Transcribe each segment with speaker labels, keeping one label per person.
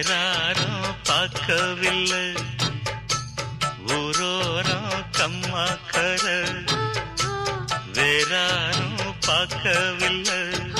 Speaker 1: வேறாரும் பார்க்கவில்லை ஊரோரம் கம்மாக்கர வேறாரும் பார்க்கவில்லை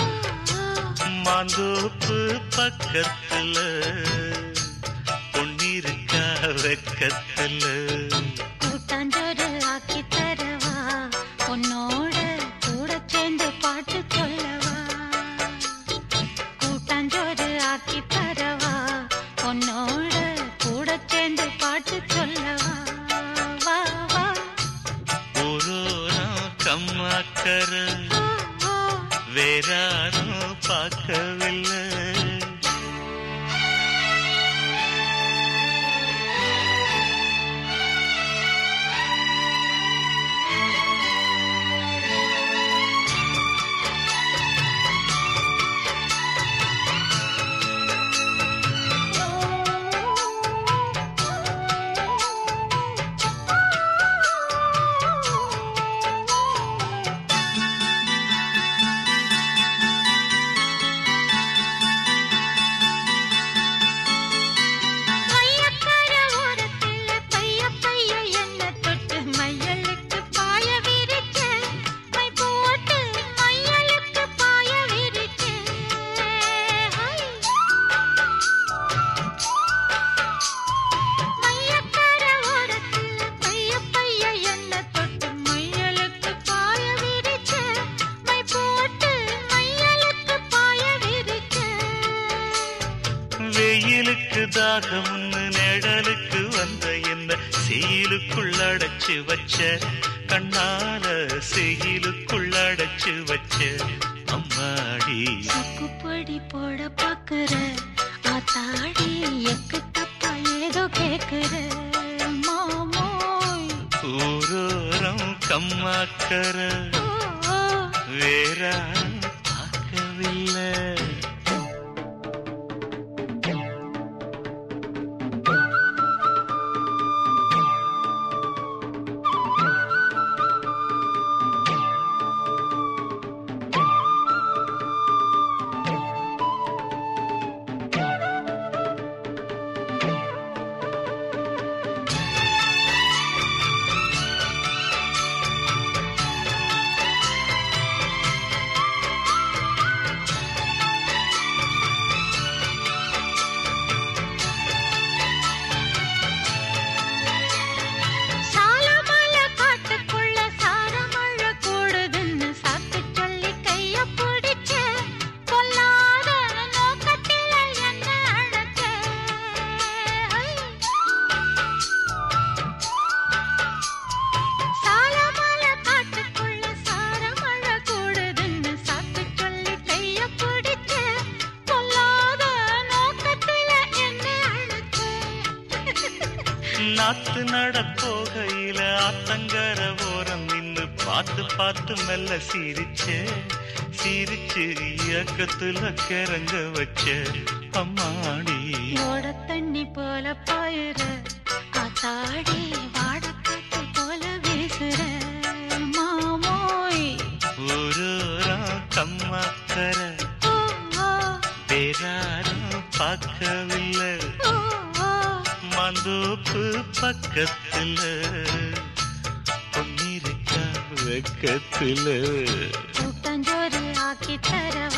Speaker 1: மாந்தோப்பு பக்கத்துல பொன்னிருக்கா வெக்கத்துல
Speaker 2: கூட்டாஞ்சோறு ஆக்கி தரவா உன்னோட கூட சேர்ந்து பாட்டு சொல்லவா கூட்டாஞ்சோறு ஆக்கி தரவா உன்னோட கூட சேர்ந்து பாட்டு சொல்லவா வா வா
Speaker 1: ஊரோரம் கம்மாக்கர
Speaker 2: ஓ, ஓ.
Speaker 1: வேறாரும் பார்க்கவில்லை
Speaker 2: மையக்கார ஓரத்துல பைய பைய என்ன தொட்டு மையலுக்கு பாய விரிச்ச மை போட்டு மையலுக்கு பாய விரிச்ச மையக்கார ஓரத்துல பைய பைய என்ன தொட்டு மையலுக்கு பாய விரிச்ச மை போட்டு மையலுக்கு பாய விரிச்ச
Speaker 1: வெயிலுக்கு தாகம்னு நிழலுக்கு வந்த என்ன செயலுக்குள் அடைச்சு வச்ச கண்ணால செயலுக்குள் அடைச்சு வச்ச அம்மாடி
Speaker 2: சொக்குப்பொடி போட பாக்குற ஆத்தாடி எக்கு தப்பா ஏதோ கேக்குற மாமோய்
Speaker 1: ஊரோரம் கம்மாக்கர
Speaker 2: ஓ, ஓ.
Speaker 1: வேற பார்க்கவில்லை
Speaker 2: சாலமல காட்டுக்குள்ள சாரமழை கூடுதுன்னு சாக்கு சொல்லி கைய பிடிச்ச பொல்லாத நோக்கத்தில என்ன அழைச்ச சாலமல காட்டுக்குள்ள சாரமழை கூடுதுன்னு சாக்கு சொல்லி கைய பிடிச்ச பொல்லாத நோக்கத்தில என்ன அழைச்ச
Speaker 1: நாத்து நட போகையில ஆத்தங்கர ஓரம் நின்னு பார்த்து பார்த்து மெல்ல சிரிச்ச சிரிச்சு இயக்கத்துல கிறங்க வச்ச அம்மாடி
Speaker 2: ஓட தண்ணி போல பாயுற காத்தாடி வாடக்காத்து போல வீசுற மாமோய்
Speaker 1: ஊரூரா கம்மாக்கர
Speaker 2: ஓ, ஓ,
Speaker 1: வேறாரும் பார்க்கவில்லை
Speaker 2: ஓ, ஓ.
Speaker 1: மந்தோப்பு பக்கத்துல பொன்னிருக்கா வெக்கத்துல
Speaker 2: கூட்டஞ்சோறு ஆக்கி தரவா